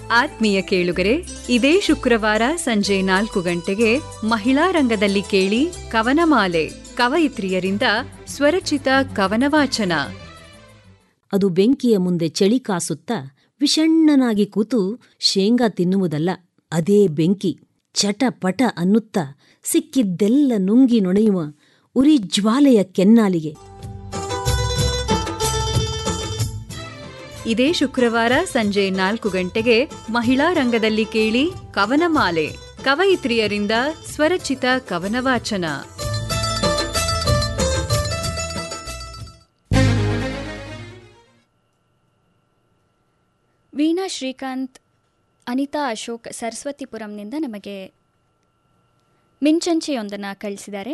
ಆತ್ಮೀಯ ಕೇಳುಗರೆ ಇದೇ ಶುಕ್ರವಾರ ಸಂಜೆ ನಾಲ್ಕು ಗಂಟೆಗೆ ಮಹಿಳಾ ರಂಗದಲ್ಲಿ ಕೇಳಿ ಕವನಮಾಲೆ ಕವಯಿತ್ರಿಯರಿಂದ ಸ್ವರಚಿತ ಕವನ ವಾಚನ ಅದು ಬೆಂಕಿಯ ಮುಂದೆ ಚಳಿ ಕಾಸುತ್ತಾ ವಿಷಣ್ಣನಾಗಿ ಕೂತು ಶೇಂಗಾ ತಿನ್ನುವುದಲ್ಲ ಅದೇ ಬೆಂಕಿ ಚಟಪಟ ಅನ್ನುತ್ತಾ ಸಿಕ್ಕಿದ್ದೆಲ್ಲ ನುಂಗಿ ನೊಣೆಯುವ ಉರಿ ಜ್ವಾಲೆಯ ಕೆನ್ನಾಲಿಗೆ ಇದೇ ಶುಕ್ರವಾರ ಸಂಜೆ ನಾಲ್ಕು ಗಂಟೆಗೆ ಮಹಿಳಾ ರಂಗದಲ್ಲಿ ಕೇಳಿ ಕವನಮಾಲೆ ಕವಯಿತ್ರಿಯರಿಂದ ಸ್ವರಚಿತ ಕವನ ವಾಚನ ವೀಣಾ ಶ್ರೀಕಾಂತ್ ಅನಿತಾ ಅಶೋಕ್ ಸರಸ್ವತಿಪುರಂನಿಂದ ನಮಗೆ ಮಿಂಚಂಚೆಯೊಂದನ್ನು ಕಳಿಸಿದ್ದಾರೆ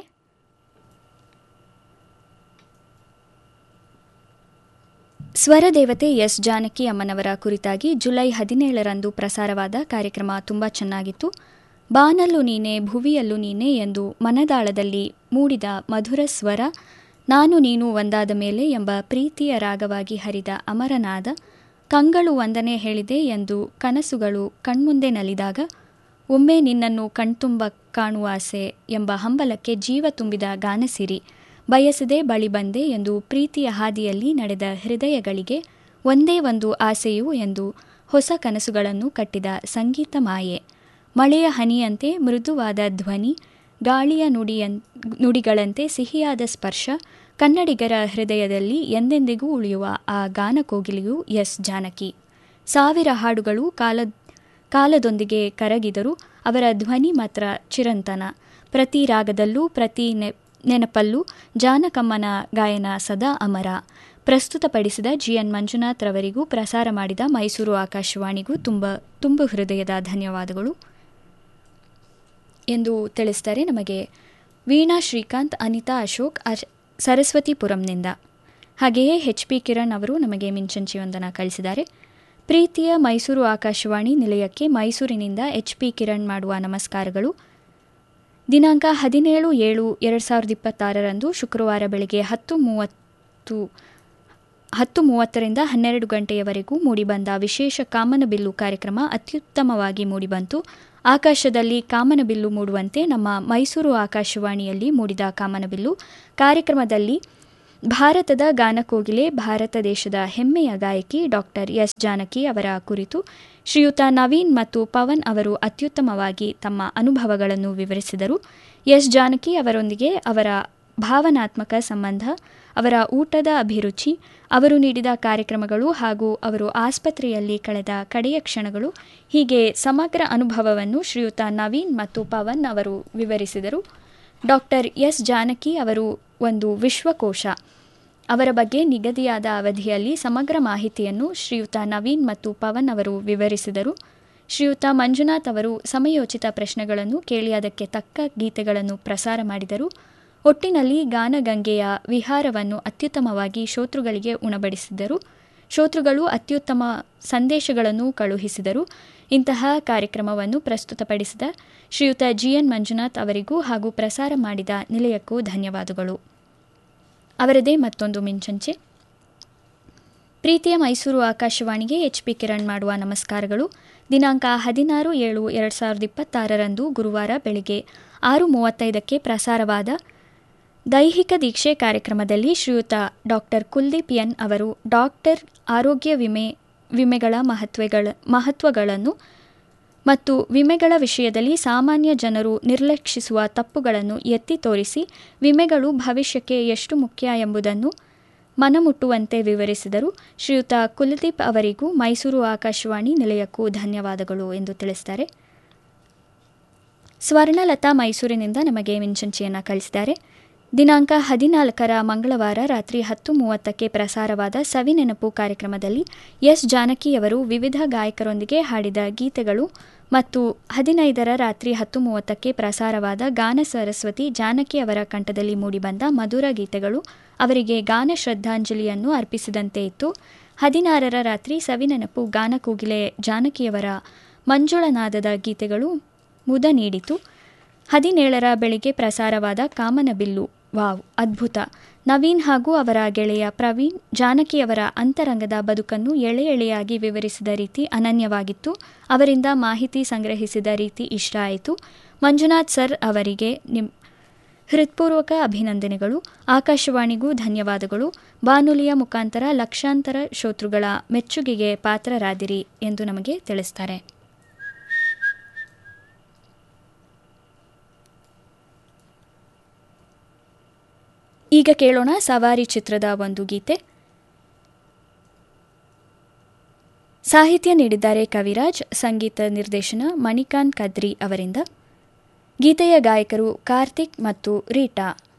ಸ್ವರದೇವತೆ ಎಸ್ ಜಾನಕಿ ಅಮ್ಮನವರ ಕುರಿತಾಗಿ ಜುಲೈ ಹದಿನೇಳರಂದು ಪ್ರಸಾರವಾದ ಕಾರ್ಯಕ್ರಮ ತುಂಬ ಚೆನ್ನಾಗಿತ್ತು ಬಾನಲ್ಲೂ ನೀನೆ ಭುವಿಯಲ್ಲೂ ನೀನೆ ಎಂದು ಮನದಾಳದಲ್ಲಿ ಮೂಡಿದ ಮಧುರ ಸ್ವರ ನಾನು ನೀನು ಒಂದಾದ ಮೇಲೆ ಎಂಬ ಪ್ರೀತಿಯ ರಾಗವಾಗಿ ಹರಿದ ಅಮರನಾದ ಕಂಗಳು ವಂದನೆ ಹೇಳಿದೆ ಎಂದು ಕನಸುಗಳು ಕಣ್ಮುಂದೆ ನಲಿದಾಗ ಒಮ್ಮೆ ನಿನ್ನನ್ನು ಕಣ್ತುಂಬ ಕಾಣುವ ಆಸೆ ಎಂಬ ಹಂಬಲಕ್ಕೆ ಜೀವ ತುಂಬಿದ ಗಾನಸಿರಿ ಬಯಸದೆ ಬಳಿ ಬಂದೆ ಎಂದು ಪ್ರೀತಿಯ ಹಾದಿಯಲ್ಲಿ ನಡೆದ ಹೃದಯಗಳಿಗೆ ಒಂದೇ ಒಂದು ಆಸೆಯು ಎಂದು ಹೊಸ ಕನಸುಗಳನ್ನು ಕಟ್ಟಿದ ಸಂಗೀತ ಮಾಯೆ ಮಳೆಯ ಹನಿಯಂತೆ ಮೃದುವಾದ ಧ್ವನಿ ಗಾಳಿಯ ನುಡಿಯನ್ ನುಡಿಗಳಂತೆ ಸಿಹಿಯಾದ ಸ್ಪರ್ಶ ಕನ್ನಡಿಗರ ಹೃದಯದಲ್ಲಿ ಎಂದೆಂದಿಗೂ ಉಳಿಯುವ ಆ ಗಾನಕೋಗಿಲಿಯು ಎಸ್ ಜಾನಕಿ ಸಾವಿರ ಹಾಡುಗಳು ಕಾಲ ಕಾಲದೊಂದಿಗೆ ಕರಗಿದರೂ ಅವರ ಧ್ವನಿ ಮಾತ್ರ ಚಿರಂತನ ಪ್ರತಿ ರಾಗದಲ್ಲೂ ಪ್ರತಿ ನೆ ನೆನಪಲ್ಲೂ ಜಾನಕಮ್ಮನ ಗಾಯನ ಸದಾ ಅಮರ ಪ್ರಸ್ತುತಪಡಿಸಿದ ಜಿ ಎನ್ ಮಂಜುನಾಥ್ ರವರಿಗೂ ಪ್ರಸಾರ ಮಾಡಿದ ಮೈಸೂರು ಆಕಾಶವಾಣಿಗೂ ತುಂಬ ತುಂಬು ಹೃದಯದ ಧನ್ಯವಾದಗಳು ಎಂದು ತಿಳಿಸ್ತಾರೆ ನಮಗೆ ವೀಣಾ ಶ್ರೀಕಾಂತ್ ಅನಿತಾ ಅಶೋಕ್ ಅಶ್ ಸರಸ್ವತಿಪುರಂನಿಂದ ಹಾಗೆಯೇ ಎಚ್ ಪಿ ಕಿರಣ್ ಅವರು ನಮಗೆ ಮಿಂಚಂಚಿಯೊಂದನ್ನು ಕಳಿಸಿದ್ದಾರೆ ಪ್ರೀತಿಯ ಮೈಸೂರು ಆಕಾಶವಾಣಿ ನಿಲಯಕ್ಕೆ ಮೈಸೂರಿನಿಂದ ಎಚ್ ಪಿ ಕಿರಣ್ ಮಾಡುವ ನಮಸ್ಕಾರಗಳು ದಿನಾಂಕ ಹದಿನೇಳು ಏಳು ಎರಡು ಸಾವಿರದ ಇಪ್ಪತ್ತಾರರಂದು ಶುಕ್ರವಾರ ಬೆಳಗ್ಗೆ ಹತ್ತು ಮೂವತ್ತು ಹತ್ತು ಮೂವತ್ತರಿಂದ ಹನ್ನೆರಡು ಗಂಟೆಯವರೆಗೂ ಮೂಡಿಬಂದ ವಿಶೇಷ ಕಾಮನಬಿಲ್ಲು ಕಾರ್ಯಕ್ರಮ ಅತ್ಯುತ್ತಮವಾಗಿ ಮೂಡಿಬಂತು ಆಕಾಶದಲ್ಲಿ ಕಾಮನಬಿಲ್ಲು ಮೂಡುವಂತೆ ನಮ್ಮ ಮೈಸೂರು ಆಕಾಶವಾಣಿಯಲ್ಲಿ ಮೂಡಿದ ಕಾಮನಬಿಲ್ಲು ಕಾರ್ಯಕ್ರಮದಲ್ಲಿ ಭಾರತದ ಗಾನಕೋಗಿಲೆ ಭಾರತ ದೇಶದ ಹೆಮ್ಮೆಯ ಗಾಯಕಿ ಡಾಕ್ಟರ್ ಎಸ್ ಜಾನಕಿ ಅವರ ಕುರಿತು ಶ್ರೀಯುತ ನವೀನ್ ಮತ್ತು ಪವನ್ ಅವರು ಅತ್ಯುತ್ತಮವಾಗಿ ತಮ್ಮ ಅನುಭವಗಳನ್ನು ವಿವರಿಸಿದರು ಎಸ್ ಜಾನಕಿ ಅವರೊಂದಿಗೆ ಅವರ ಭಾವನಾತ್ಮಕ ಸಂಬಂಧ ಅವರ ಊಟದ ಅಭಿರುಚಿ ಅವರು ನೀಡಿದ ಕಾರ್ಯಕ್ರಮಗಳು ಹಾಗೂ ಅವರು ಆಸ್ಪತ್ರೆಯಲ್ಲಿ ಕಳೆದ ಕಡೆಯ ಕ್ಷಣಗಳು ಹೀಗೆ ಸಮಗ್ರ ಅನುಭವವನ್ನು ಶ್ರೀಯುತ ನವೀನ್ ಮತ್ತು ಪವನ್ ಅವರು ವಿವರಿಸಿದರು ಡಾಕ್ಟರ್ ಎಸ್ ಜಾನಕಿ ಅವರು ಒಂದು ವಿಶ್ವಕೋಶ ಅವರ ಬಗ್ಗೆ ನಿಗದಿಯಾದ ಅವಧಿಯಲ್ಲಿ ಸಮಗ್ರ ಮಾಹಿತಿಯನ್ನು ಶ್ರೀಯುತ ನವೀನ್ ಮತ್ತು ಪವನ್ ಅವರು ವಿವರಿಸಿದರು ಶ್ರೀಯುತ ಮಂಜುನಾಥ್ ಅವರು ಸಮಯೋಚಿತ ಪ್ರಶ್ನೆಗಳನ್ನು ಕೇಳಿ ಅದಕ್ಕೆ ತಕ್ಕ ಗೀತೆಗಳನ್ನು ಪ್ರಸಾರ ಮಾಡಿದರು ಒಟ್ಟಿನಲ್ಲಿ ಗಾನಗಂಗೆಯ ವಿಹಾರವನ್ನು ಅತ್ಯುತ್ತಮವಾಗಿ ಶ್ರೋತೃಗಳಿಗೆ ಉಣಬಡಿಸಿದರು ಶ್ರೋತೃಗಳು ಅತ್ಯುತ್ತಮ ಸಂದೇಶಗಳನ್ನು ಕಳುಹಿಸಿದರು ಇಂತಹ ಕಾರ್ಯಕ್ರಮವನ್ನು ಪ್ರಸ್ತುತಪಡಿಸಿದ ಶ್ರೀಯುತ ಜಿಎನ್ ಮಂಜುನಾಥ್ ಅವರಿಗೂ ಹಾಗೂ ಪ್ರಸಾರ ಮಾಡಿದ ನಿಲಯಕ್ಕೂ ಧನ್ಯವಾದಗಳು ಅವರದೇ ಮತ್ತೊಂದು ಮಿಂಚಂಚೆ ಪ್ರೀತಿಯ ಮೈಸೂರು ಆಕಾಶವಾಣಿಗೆ ಎಚ್ ಪಿ ಕಿರಣ್ ಮಾಡುವ ನಮಸ್ಕಾರಗಳು ದಿನಾಂಕ ಹದಿನಾರು ಏಳು ಎರಡು ಸಾವಿರದ ಇಪ್ಪತ್ತಾರರಂದು ಗುರುವಾರ ಬೆಳಗ್ಗೆ ಆರು ಮೂವತ್ತೈದಕ್ಕೆ ಪ್ರಸಾರವಾದ ದೈಹಿಕ ದೀಕ್ಷೆ ಕಾರ್ಯಕ್ರಮದಲ್ಲಿ ಶ್ರೀಯುತ ಡಾಕ್ಟರ್ ಕುಲ್ದೀಪ್ ಎನ್ ಅವರು ಡಾಕ್ಟರ್ ಆರೋಗ್ಯ ವಿಮೆ ವಿಮೆಗಳ ಮಹತ್ವಗಳ ಮಹತ್ವಗಳನ್ನು ಮತ್ತು ವಿಮೆಗಳ ವಿಷಯದಲ್ಲಿ ಸಾಮಾನ್ಯ ಜನರು ನಿರ್ಲಕ್ಷಿಸುವ ತಪ್ಪುಗಳನ್ನು ಎತ್ತಿ ತೋರಿಸಿ ವಿಮೆಗಳು ಭವಿಷ್ಯಕ್ಕೆ ಎಷ್ಟು ಮುಖ್ಯ ಎಂಬುದನ್ನು ಮನಮುಟ್ಟುವಂತೆ ವಿವರಿಸಿದರು ಶ್ರೀಯುತ ಕುಲದೀಪ್ ಅವರಿಗೂ ಮೈಸೂರು ಆಕಾಶವಾಣಿ ನಿಲಯಕ್ಕೂ ಧನ್ಯವಾದಗಳು ಎಂದು ತಿಳಿಸಿದ್ದಾರೆ ಸ್ವರ್ಣಲತಾ ಮೈಸೂರಿನಿಂದ ನಮಗೆ ಮಿಂಚಂಚಿಯನ್ನು ಕಳಿಸಿದ್ದಾರೆ ದಿನಾಂಕ ಹದಿನಾಲ್ಕರ ಮಂಗಳವಾರ ರಾತ್ರಿ ಹತ್ತು ಮೂವತ್ತಕ್ಕೆ ಪ್ರಸಾರವಾದ ಸವಿನೆನಪು ಕಾರ್ಯಕ್ರಮದಲ್ಲಿ ಎಸ್ ಜಾನಕಿಯವರು ವಿವಿಧ ಗಾಯಕರೊಂದಿಗೆ ಹಾಡಿದ ಗೀತೆಗಳು ಮತ್ತು ಹದಿನೈದರ ರಾತ್ರಿ ಹತ್ತು ಮೂವತ್ತಕ್ಕೆ ಪ್ರಸಾರವಾದ ಗಾನ ಸರಸ್ವತಿ ಜಾನಕಿ ಅವರ ಕಂಠದಲ್ಲಿ ಮೂಡಿಬಂದ ಮಧುರ ಗೀತೆಗಳು ಅವರಿಗೆ ಗಾನ ಶ್ರದ್ಧಾಂಜಲಿಯನ್ನು ಅರ್ಪಿಸಿದಂತೆ ಇತ್ತು ಹದಿನಾರರ ರಾತ್ರಿ ಸವಿನೆನಪು ಗಾನ ಕೂಗಿಲೆ ಜಾನಕಿಯವರ ಮಂಜುಳನಾದದ ಗೀತೆಗಳು ಮುದ ನೀಡಿತು ಹದಿನೇಳರ ಬೆಳಿಗ್ಗೆ ಪ್ರಸಾರವಾದ ಕಾಮನಬಿಲ್ಲು ವಾವ್ ಅದ್ಭುತ ನವೀನ್ ಹಾಗೂ ಅವರ ಗೆಳೆಯ ಪ್ರವೀಣ್ ಜಾನಕಿಯವರ ಅಂತರಂಗದ ಬದುಕನ್ನು ಎಳೆ ಎಳೆಯಾಗಿ ವಿವರಿಸಿದ ರೀತಿ ಅನನ್ಯವಾಗಿತ್ತು ಅವರಿಂದ ಮಾಹಿತಿ ಸಂಗ್ರಹಿಸಿದ ರೀತಿ ಇಷ್ಟ ಆಯಿತು ಮಂಜುನಾಥ್ ಸರ್ ಅವರಿಗೆ ನಿಮ್ ಹೃತ್ಪೂರ್ವಕ ಅಭಿನಂದನೆಗಳು ಆಕಾಶವಾಣಿಗೂ ಧನ್ಯವಾದಗಳು ಬಾನುಲಿಯ ಮುಖಾಂತರ ಲಕ್ಷಾಂತರ ಶ್ರೋತೃಗಳ ಮೆಚ್ಚುಗೆಗೆ ಪಾತ್ರರಾದಿರಿ ಎಂದು ನಮಗೆ ತಿಳಿಸ್ತಾರೆ ಈಗ ಕೇಳೋಣ ಸವಾರಿ ಚಿತ್ರದ ಒಂದು ಗೀತೆ ಸಾಹಿತ್ಯ ನೀಡಿದ್ದಾರೆ ಕವಿರಾಜ್ ಸಂಗೀತ ನಿರ್ದೇಶನ ಮಣಿಕಾಂತ್ ಕದ್ರಿ ಅವರಿಂದ ಗೀತೆಯ ಗಾಯಕರು ಕಾರ್ತಿಕ್ ಮತ್ತು ರೀಟಾ